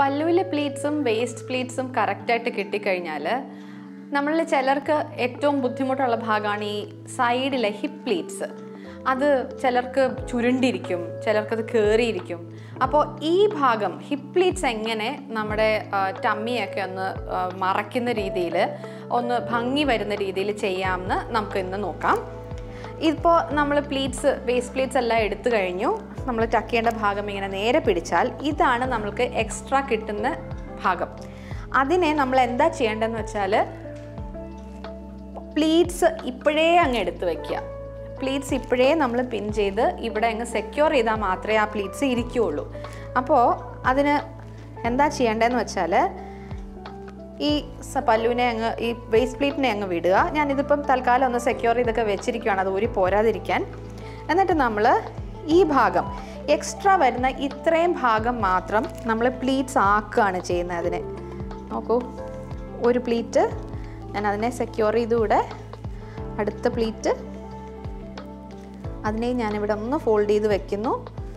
പല്ലുവിലെ പ്ലീറ്റ്സും waste പ്ലീറ്റ്സും കറക്റ്റായിട്ട് കിട്ടിക്കഴിഞ്ഞാൽ നമ്മളിൽ ചിലർക്ക് ഏറ്റവും ബുദ്ധിമുട്ടുള്ള ഭാഗമാണ് ഈ സൈഡിലെ ഹിപ്പ് പ്ലീറ്റ്സ് അത് ചിലർക്ക് ചുരുണ്ടിരിക്കും ചിലർക്കത് കയറിയിരിക്കും അപ്പോൾ ഈ ഭാഗം ഹിപ്പ് പ്ലീറ്റ്സ് എങ്ങനെ നമ്മുടെ ടമ്മിയൊക്കെ ഒന്ന് ആ, മറയ്ക്കുന്ന രീതിയിൽ ഒന്ന് ഭംഗി വരുന്ന രീതിയിൽ ചെയ്യാമെന്ന് നമുക്ക് ഇന്ന് നോക്കാം ഇപ്പോൾ നമ്മൾ പ്ലീറ്റ്സ് വേസ്റ്റ് പ്ലീറ്റ്സ് എല്ലാം എടുത്തു കഴിഞ്ഞു നമ്മൾ ടക്ക് ചെയ്യേണ്ട ഭാഗം ഇങ്ങനെ നേരെ പിടിച്ചാൽ ഇതാണ് നമ്മൾക്ക് എക്സ്ട്രാ കിട്ടുന്ന ഭാഗം അതിനെ നമ്മൾ എന്താ ചെയ്യേണ്ടതെന്ന് വെച്ചാൽ പ്ലീറ്റ്സ് ഇപ്പോഴേ അങ്ങ് എടുത്തു വെക്കുക പ്ലീറ്റ്സ് ഇപ്പോഴേ നമ്മൾ പിൻ ചെയ്ത് ഇവിടെ അങ്ങ് സെക്യൂർ ചെയ്താൽ മാത്രമേ ആ പ്ലീറ്റ്സ് ഇരിക്കുകയുള്ളൂ അപ്പോൾ അതിന് എന്താ ചെയ്യേണ്ടതെന്ന് വെച്ചാൽ ഈ സ- പല്ലുവിനെ അങ്ങ് ഈ വേസ്റ്റ് പ്ലീറ്റിനെ അങ്ങ് വിടുക ഞാനിതിപ്പം തൽക്കാലം ഒന്ന് സെക്യൂർ ചെയ്തൊക്കെ വെച്ചിരിക്കുകയാണ് അത് ഊരി പോരാതിരിക്കാൻ എന്നിട്ട് നമ്മൾ ഈ ഭാഗം എക്സ്ട്രാ വരുന്ന ഇത്രയും ഭാഗം മാത്രം നമ്മൾ പ്ലീറ്റ്സ് ആക്കുകയാണ് ചെയ്യുന്നത് അതിനെ നോക്കൂ ഒരു പ്ലീറ്റ് ഞാൻ അതിനെ സെക്യൂർ ചെയ്തുകൂടെ അടുത്ത പ്ലീറ്റ് അതിനെ ഞാനിവിടെ ഒന്ന് ഫോൾഡ് ചെയ്ത് വെക്കുന്നു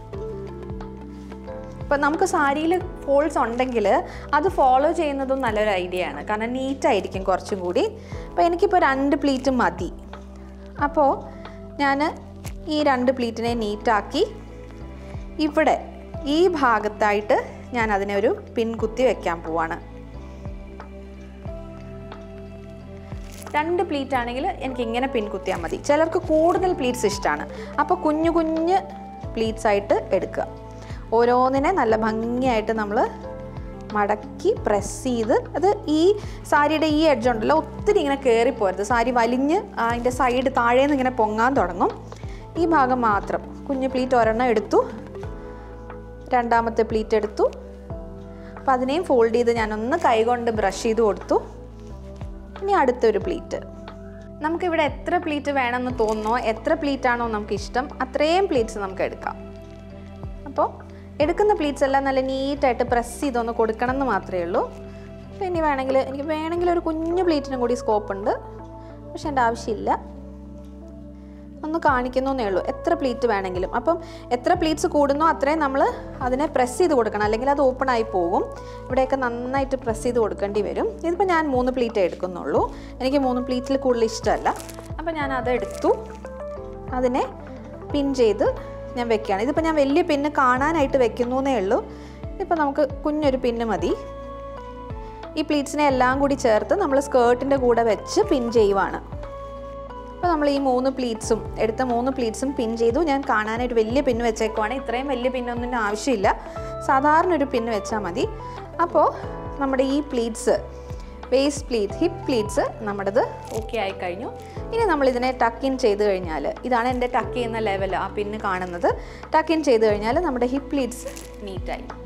ഇപ്പം നമുക്ക് സാരിയിൽ ഫോൾസ് ഉണ്ടെങ്കിൽ അത് ഫോളോ ചെയ്യുന്നതും നല്ലൊരു ഐഡിയ ആണ് കാരണം നീറ്റായിരിക്കും കുറച്ചും കൂടി അപ്പോൾ എനിക്കിപ്പോൾ രണ്ട് പ്ലീറ്റ് മതി അപ്പോൾ ഞാൻ ഈ രണ്ട് പ്ലീറ്റിനെ നീറ്റാക്കി ഇവിടെ ഈ ഭാഗത്തായിട്ട് ഞാൻ അതിനെ ഒരു പിൻ കുത്തി വെക്കാൻ പോവാണ് രണ്ട് പ്ലീറ്റ് ആണെങ്കിൽ എനിക്ക് ഇങ്ങനെ പിൻ കുത്തിയാൽ മതി ചിലർക്ക് കൂടുതൽ പ്ലീറ്റ്സ് ഇഷ്ടമാണ് അപ്പോൾ കുഞ്ഞു കുഞ്ഞ് പ്ലീറ്റ്സ് ആയിട്ട് എടുക്കുക ഓരോന്നിനെ നല്ല ഭംഗിയായിട്ട് നമ്മൾ മടക്കി പ്രസ് ചെയ്ത് അത് ഈ സാരിയുടെ ഈ എഡ്ജ് ഉണ്ടല്ലോ ഒത്തിരി ഇങ്ങനെ കയറിപ്പോരുത് സാരി വലിഞ്ഞ് അതിൻ്റെ സൈഡ് താഴേന്ന് ഇങ്ങനെ പൊങ്ങാൻ തുടങ്ങും ഈ ഭാഗം മാത്രം കുഞ്ഞു പ്ലീറ്റ് ഒരെണ്ണം എടുത്തു രണ്ടാമത്തെ പ്ലീറ്റ് എടുത്തു അപ്പം അതിനെയും ഫോൾഡ് ചെയ്ത് ഞാനൊന്ന് കൈകൊണ്ട് ബ്രഷ് ചെയ്ത് കൊടുത്തു ഇനി അടുത്തൊരു പ്ലീറ്റ് നമുക്കിവിടെ എത്ര പ്ലീറ്റ് വേണമെന്ന് തോന്നുന്നോ എത്ര പ്ലീറ്റ് ആണോ നമുക്ക് ഇഷ്ടം അത്രയും പ്ലീറ്റ്സ് നമുക്ക് എടുക്കാം അപ്പോൾ എടുക്കുന്ന പ്ലീറ്റ്സ് എല്ലാം നല്ല നീറ്റായിട്ട് പ്രസ് ചെയ്തൊന്ന് കൊടുക്കണം എന്ന് മാത്രമേ ഉള്ളൂ അപ്പോൾ ഇനി വേണമെങ്കിൽ എനിക്ക് വേണമെങ്കിൽ ഒരു കുഞ്ഞു പ്ലീറ്റിനും കൂടി സ്കോപ്പ് ഉണ്ട് പക്ഷെ എൻ്റെ ആവശ്യമില്ല ഒന്ന് കാണിക്കുന്നേ ഉള്ളൂ എത്ര പ്ലീറ്റ് വേണമെങ്കിലും അപ്പം എത്ര പ്ലീറ്റ്സ് കൂടുന്നോ അത്രയും നമ്മൾ അതിനെ പ്രസ് ചെയ്ത് കൊടുക്കണം അല്ലെങ്കിൽ അത് ഓപ്പൺ ആയി പോകും ഇവിടെയൊക്കെ നന്നായിട്ട് പ്രസ് ചെയ്ത് കൊടുക്കേണ്ടി വരും ഇതിപ്പോൾ ഞാൻ മൂന്ന് പ്ലീറ്റേ എടുക്കുന്നുള്ളൂ എനിക്ക് മൂന്ന് പ്ലീറ്റിൽ കൂടുതൽ ഇഷ്ടമല്ല അപ്പോൾ ഞാൻ അതെടുത്തു അതിനെ പിൻ ചെയ്ത് ഞാൻ വെക്കുകയാണ് ഇതിപ്പോൾ ഞാൻ വലിയ പിന്ന് കാണാനായിട്ട് വെക്കുന്നു എന്നേ ഉള്ളൂ ഇപ്പോൾ നമുക്ക് കുഞ്ഞൊരു പിന്ന് മതി ഈ പ്ലീറ്റ്സിനെ എല്ലാം കൂടി ചേർത്ത് നമ്മൾ സ്കേർട്ടിൻ്റെ കൂടെ വെച്ച് പിൻ ചെയ്യുവാണ് അപ്പോൾ നമ്മൾ ഈ മൂന്ന് പ്ലീറ്റ്സും എടുത്ത മൂന്ന് പ്ലീറ്റ്സും പിൻ ചെയ്തു ഞാൻ കാണാനായിട്ട് വലിയ പിന്ന് വെച്ചേക്കുവാണ് ഇത്രയും വലിയ പിന്നൊന്നും ആവശ്യമില്ല സാധാരണ ഒരു പിന്ന് വെച്ചാൽ മതി അപ്പോൾ നമ്മുടെ ഈ pleats waste pleat hip pleats നമ്മുടേത് ഓക്കെ ആയി കഴിഞ്ഞു ഇനി നമ്മൾ ഇതിനെ ടക്ക് ഇൻ ചെയ്ത് കഴിഞ്ഞാൽ ഇതാണ് എൻ്റെ ടക്ക് ചെയ്യുന്ന ലെവൽ ആ പിന്ന് കാണുന്നത് ടക്ക് ഇൻ ചെയ്ത് കഴിഞ്ഞാൽ നമ്മുടെ ഹിപ്പ് പ്ലീറ്റ്സ് നീറ്റായി